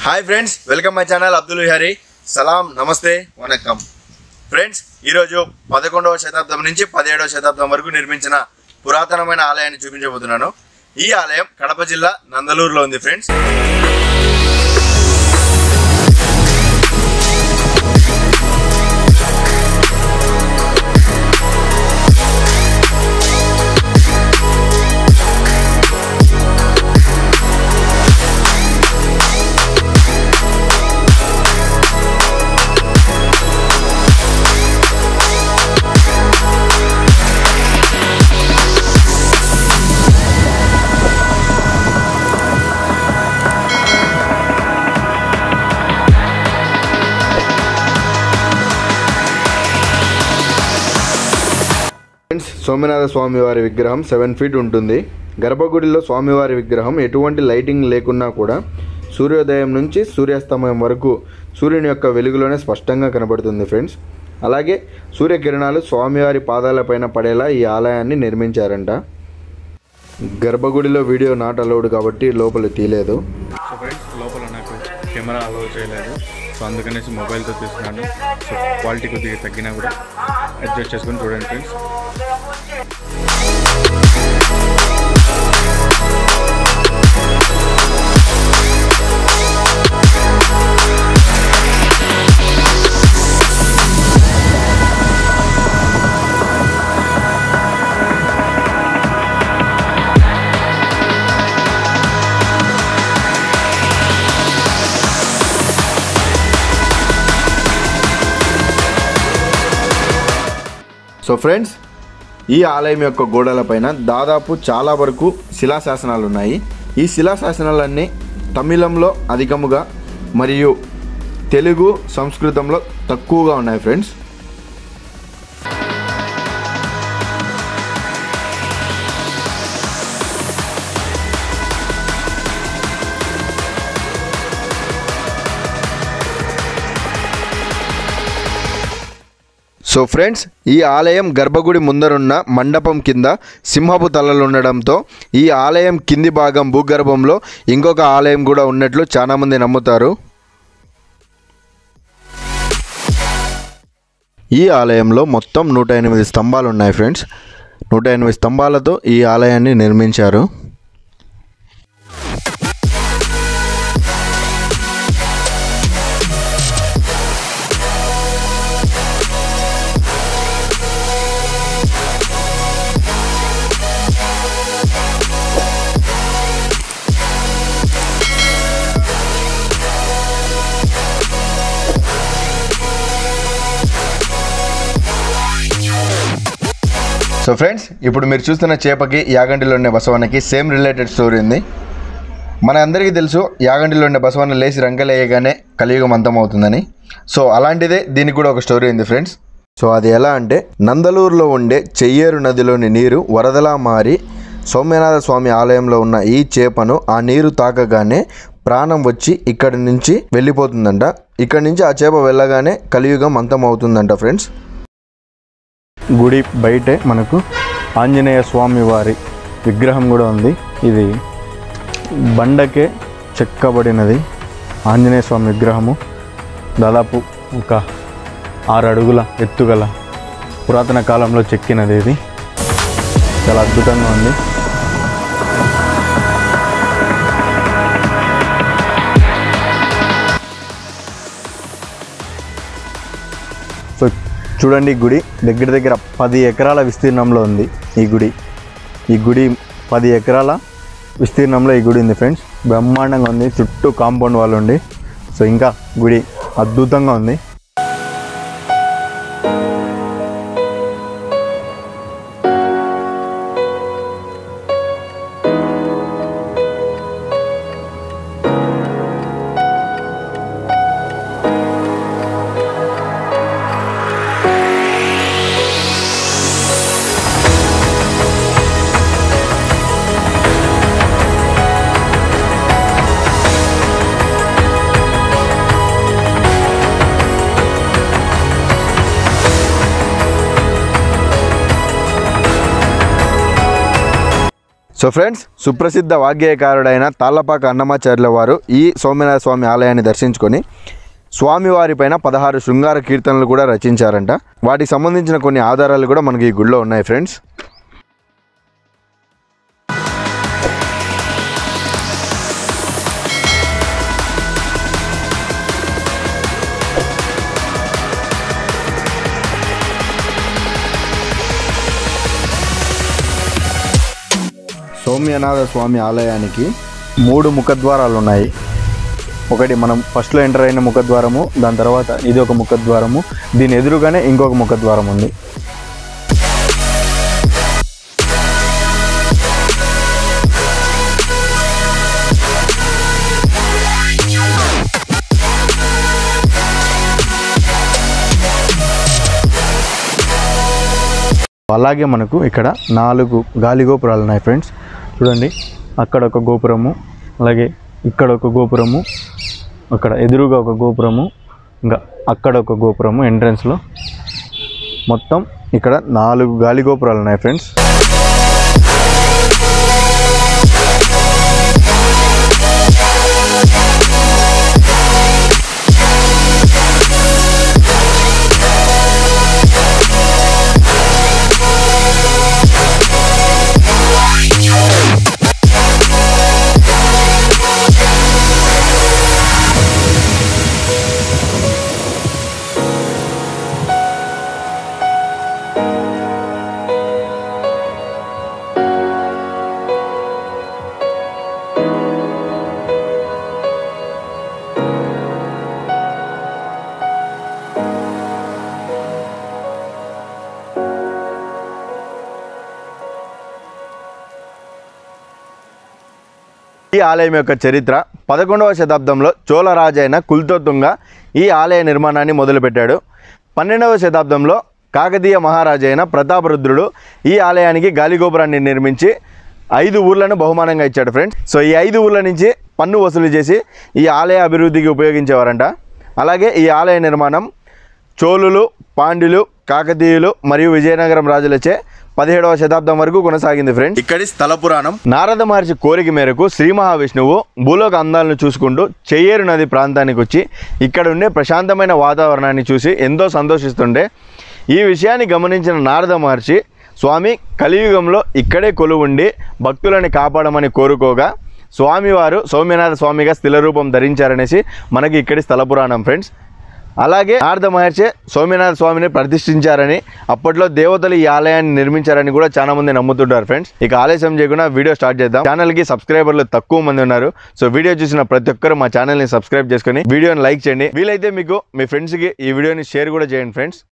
hi friends welcome my channel Abdul Vihari సలాం నమస్తే వనక్కం ఫ్రెండ్స్ ఈరోజు పదకొండవ శతాబ్దం నుంచి పదిహేడవ శతాబ్దం వరకు నిర్మించిన పురాతనమైన ఆలయాన్ని చూపించబోతున్నాను ఈ ఆలయం కడప జిల్లా నందలూరులో ఉంది ఫ్రెండ్స్ ఫ్రెండ్స్ సోమనాథ స్వామివారి విగ్రహం సెవెన్ ఫీట్ ఉంటుంది గర్భగుడిలో స్వామివారి విగ్రహం ఎటువంటి లైటింగ్ లేకున్నా కూడా సూర్యోదయం నుంచి సూర్యాస్తమయం వరకు సూర్యుని యొక్క వెలుగులోనే స్పష్టంగా కనబడుతుంది ఫ్రెండ్స్ అలాగే సూర్యకిరణాలు స్వామివారి పాదాలపైన పడేలా ఈ ఆలయాన్ని నిర్మించారంట గర్భగుడిలో వీడియో నాట్ అలౌడ్ కాబట్టి లోపల తీయలేదు సో ఫ్రెండ్స్ లోపల నాకు కెమెరా అలౌ చేయలేదు సో అందుకనేసి మొబైల్తో తీస్తున్నాను సో క్వాలిటీ కొద్దిగా తగ్గినా కూడా అడ్జస్ట్ చేసుకొని చూడండి ఫ్రెండ్స్ సో ఫ్రెండ్స్ ఈ ఆలయం యొక్క గోడలపైన దాదాపు చాలా వరకు శిలాశాసనాలు ఉన్నాయి ఈ శిలాశాసనాలన్నీ తమిళంలో అధికముగా మరియు తెలుగు సంస్కృతంలో తక్కువగా ఉన్నాయి ఫ్రెండ్స్ సో ఫ్రెండ్స్ ఈ ఆలయం గర్భగుడి ముందరున్న మండపం కింద సింహపు తలలు ఉండడంతో ఈ ఆలయం కింది భాగం భూగర్భంలో ఇంకొక ఆలయం కూడా ఉన్నట్లు చాలామంది నమ్ముతారు ఈ ఆలయంలో మొత్తం నూట ఎనిమిది స్తంభాలు ఉన్నాయి ఫ్రెండ్స్ నూట ఎనిమిది స్తంభాలతో ఈ ఆలయాన్ని నిర్మించారు సో ఫ్రెండ్స్ ఇప్పుడు మీరు చూస్తున్న చేపకి యాగంటిలో ఉండే బసవన్నకి సేమ్ రిలేటెడ్ స్టోరీ ఉంది మన అందరికీ తెలుసు యాగంటిలో ఉండే బసవన్న లేచి రంగలేయగానే కలియుగం అంతమవుతుందని సో అలాంటిదే దీనికి కూడా ఒక స్టోరీ ఉంది ఫ్రెండ్స్ సో అది ఎలా అంటే నందలూరులో ఉండే చెయ్యేరు నదిలోని నీరు వరదలా మారి సౌమ్యనాథ స్వామి ఆలయంలో ఉన్న ఈ చేపను ఆ నీరు తాకగానే ప్రాణం వచ్చి ఇక్కడి నుంచి వెళ్ళిపోతుందంట ఇక్కడి నుంచి ఆ చేప వెళ్ళగానే కలియుగం అంతమవుతుందంట ఫ్రెండ్స్ గుడి బయటే మనకు ఆంజనేయ స్వామి వారి విగ్రహం కూడా ఉంది ఇది బండకే చెక్కబడినది ఆంజనేయ స్వామి విగ్రహము దాదాపు ఒక ఆరు అడుగుల ఎత్తుగల పురాతన కాలంలో చెక్కినది ఇది చాలా అద్భుతంగా ఉంది సో చూడండి ఈ గుడి దగ్గర దగ్గర పది ఎకరాల విస్తీర్ణంలో ఉంది ఈ గుడి ఈ గుడి పది ఎకరాల విస్తీర్ణంలో ఈ గుడి ఉంది ఫ్రెండ్స్ బ్రహ్మాండంగా ఉంది చుట్టూ కాంపౌండ్ వాళ్ళు ఉండి సో ఇంకా గుడి అద్భుతంగా ఉంది సో ఫ్రెండ్స్ సుప్రసిద్ధ వాగ్గేయకారుడైన తాళ్ళపాక అన్నమాచార్యుల వారు ఈ సోమనాథ స్వామి ఆలయాన్ని దర్శించుకొని స్వామివారి పైన పదహారు శృంగార కీర్తనలు కూడా రచించారంట వాటికి సంబంధించిన కొన్ని ఆధారాలు కూడా మనకి ఈ గుడిలో ఉన్నాయి ఫ్రెండ్స్ సౌమ్యనాథ స్వామి ఆలయానికి మూడు ముఖద్వారాలు ఉన్నాయి ఒకటి మనం ఫస్ట్లో ఎంటర్ అయిన ముఖద్వారము దాని తర్వాత ఇది ఒక ముఖద్వారము దీని ఎదురుగానే ఇంకొక ముఖద్వారం ఉంది అలాగే మనకు ఇక్కడ నాలుగు గాలి గోపురాలు ఉన్నాయి ఫ్రెండ్స్ చూడండి అక్కడ ఒక గోపురము అలాగే ఇక్కడ ఒక గోపురము అక్కడ ఎదురుగా ఒక గోపురము ఇంకా అక్కడ ఒక గోపురము ఎంట్రన్స్లో మొత్తం ఇక్కడ నాలుగు గాలి గోపురాలు ఉన్నాయి ఫ్రెండ్స్ ఈ ఆలయం యొక్క చరిత్ర పదకొండవ శతాబ్దంలో చోళరాజైన కుల్తోతుంగ ఈ ఆలయ నిర్మాణాన్ని మొదలుపెట్టాడు పన్నెండవ శతాబ్దంలో కాకతీయ మహారాజైన ప్రతాపరుద్రుడు ఈ ఆలయానికి గాలిగోపురాన్ని నిర్మించి ఐదు ఊర్లను బహుమానంగా ఇచ్చాడు ఫ్రెండ్స్ సో ఈ ఐదు ఊర్ల నుంచి పన్ను వసూలు చేసి ఈ ఆలయ అభివృద్ధికి ఉపయోగించేవారంట అలాగే ఈ ఆలయ నిర్మాణం చోళులు పాండ్యులు కాకతీయులు మరియు విజయనగరం రాజులచే పదిహేడవ శతాబ్దం వరకు కొనసాగింది ఫ్రెండ్స్ ఇక్కడి స్థల పురాణం నారద మహర్షి కోరిక మేరకు శ్రీ మహావిష్ణువు భూలోక అందాలను చూసుకుంటూ చెయ్యేరు నది ప్రాంతానికి వచ్చి ఇక్కడ ఉండే ప్రశాంతమైన వాతావరణాన్ని చూసి ఎంతో సంతోషిస్తుండే ఈ విషయాన్ని గమనించిన నారద మహర్షి స్వామి కలియుగంలో ఇక్కడే కొలువుండి భక్తులని కాపాడమని కోరుకోగా స్వామివారు సౌమ్యనాథ స్వామిగా స్థిల రూపం ధరించారనేసి మనకి ఇక్కడి స్థల పురాణం ఫ్రెండ్స్ అలాగే నారద మహర్షి సోమనాథ స్వామిని ప్రతిష్ఠించారని అప్పట్లో దేవతలు ఈ ఆలయాన్ని నిర్మించారని కూడా చాలా మంది నమ్ముతుంటారు ఫ్రెండ్స్ ఇక ఆలస్యం చేయకుండా వీడియో స్టార్ట్ చేద్దాం ఛానల్ కి సబ్స్క్రైబర్లు తక్కువ మంది ఉన్నారు సో వీడియో చూసిన ప్రతి ఒక్కరు మా ఛానల్ ని సబ్స్క్రైబ్ చేసుకుని వీడియోని లైక్ చేయండి వీలైతే మీకు మీ ఫ్రెండ్స్ కి ఈ వీడియోని షేర్ కూడా చేయండి ఫ్రెండ్స్